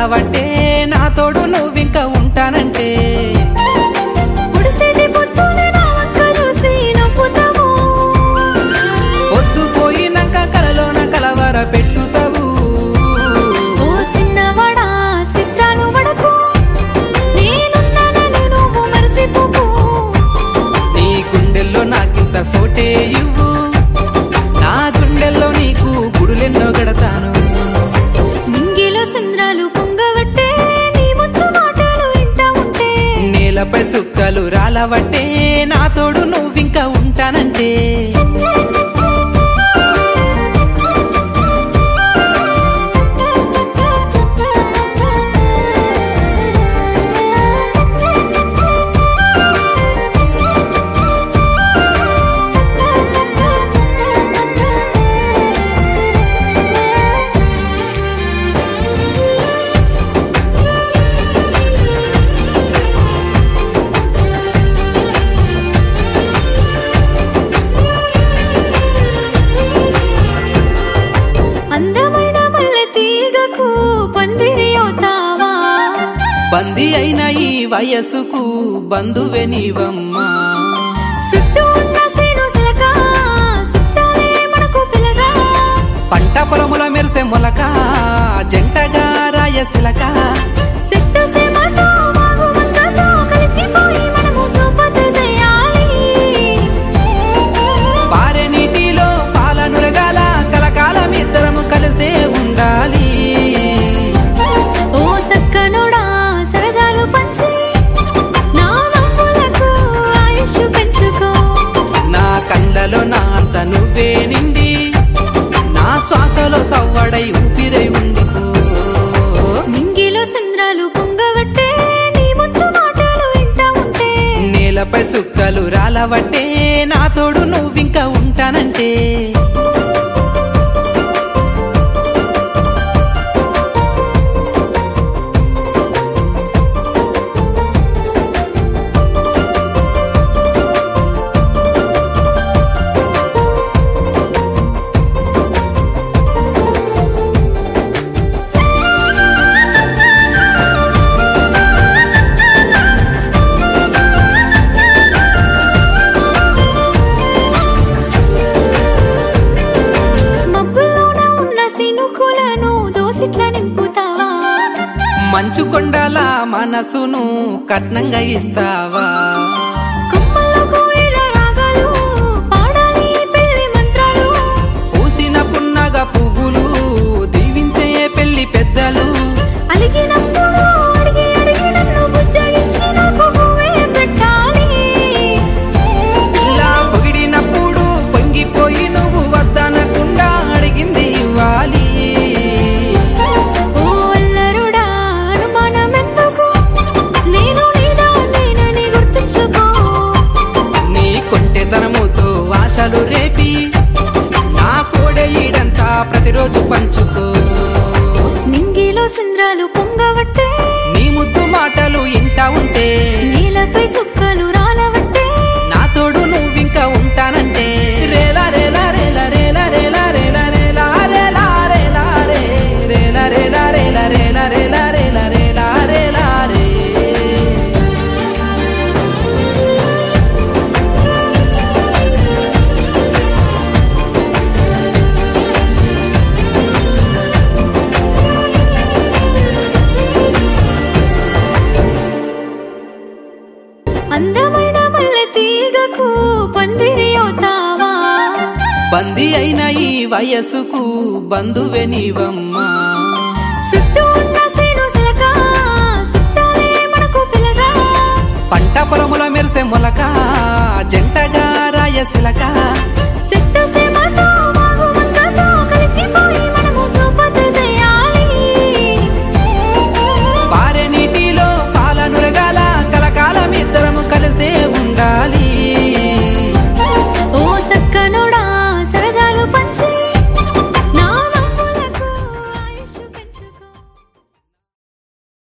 రాలవట్టే నా తోడు నువ్వింక ఉంటానంటే ముడిసేటి పొద్దునే నా వంక చూసి నవ్వుతావు పొద్దు పోయినాక కలలోన కలవర పెట్టుతావు ఓ సిన్నవాడా చిత్రాలు వడకు నేనున్నానని నువ్వు మరిసిపోకు నీ గుండెల్లో నాకింత సోటే ఇవ్వు నా గుండెల్లో నీకు గుడులెన్నో గడతాను నింగిలో సంద్రాలు పొంగవట్టే నీ ముద్దు మాటలు వింటా ఉంటే నేలపై సుక్కలు రాలవట్టే నా తోడు నువ్వింక ఉంటానంటే అందమైన మల్లె తీగకు పందిరి అవుతావా బందీ అయిన ఈ వయసుకు బంధువే నీవమ్మా చుట్టూ ఉన్న సేను సిలక చుట్టాలే మనకు పిల్లగా పంట పొలముల మెరిసే మొలక జంటగా రాయసిలక చెట్టు సేమతో వాగు వంకతో కలిసిపోయి మనము సోపతి చేయాలి పారే నీటిలో పాల నురగాల కలకాలం ఇద్దరము కలిసే ఉండాలి ఓ సక్కనుడా సరదాలు పంచి నా నవ్వులకు ఆయుష్ పెంచుకో నా కళ్ళలో నా అంత నువ్వే నిండి నా శ్వాసలో సవ్వడై ఊపిరై ఉండిపో నింగిలో సంద్రాలు పొంగవట్టే నీ ముద్దు మాటలు వింటా ఉంటే నేలపై సుక్కలు రాలవట్టే నా తోడు నువ్వింక ఉంటానంటే మబ్బుల్లోన ఉన్న సినుకులను దోసిట్ల నింపుతావా మంచు కొండల మనసును కట్నంగా ఇస్తావా కొమ్మల్లో కోయిల రాగాలు పాడాలి పెళ్లి మంత్రాలు పూసిన పున్నగ పువ్వులు దీవించే పెళ్లి పెద్దలు అలిగినప్పుడు అడిగి అడిగి నన్ను బుజ్జగించి నాకు పువ్వే పెట్టాలి ఇలా పొగిడినప్పుడు పొంగిపోయి నువ్వు వద్దనకుండా అడిగింది ఇవ్వాలి ఓ అల్లరుడా అనుమానమెందుకు నేను నీదా నేనని గుర్తుంచుకో నీ కొంటెతనముతో ఆశలు రేపి నా కోడెయిడంతా ప్రతిరోజు పంచుకో నింగిలో సంద్రాలు పొంగవట్టే నీ ముద్దు మాటలు ఇంటా ఉంటే నేలపై సుక్కలు రాలవట్టే నా తోడు నువ్వింక ఉంటానంటే రేలా రేలా రేలా రేలా రేలా రేలా రేలా రేలా రేలా రే రేలా రేలా రేలా రేలా రేలా రేలా రేలా రేలా రే అందమైన మల్లె తీగకు పందిరి అవుతావా బందీ అయిన ఈ వయసుకు బంధువే నీవమ్మా చుట్టూ ఉన్న సేను సిలక చుట్టాలే మనకు పిల్లగా పంట పొలముల మెరిసే మొలక జంటగా రాయసిలక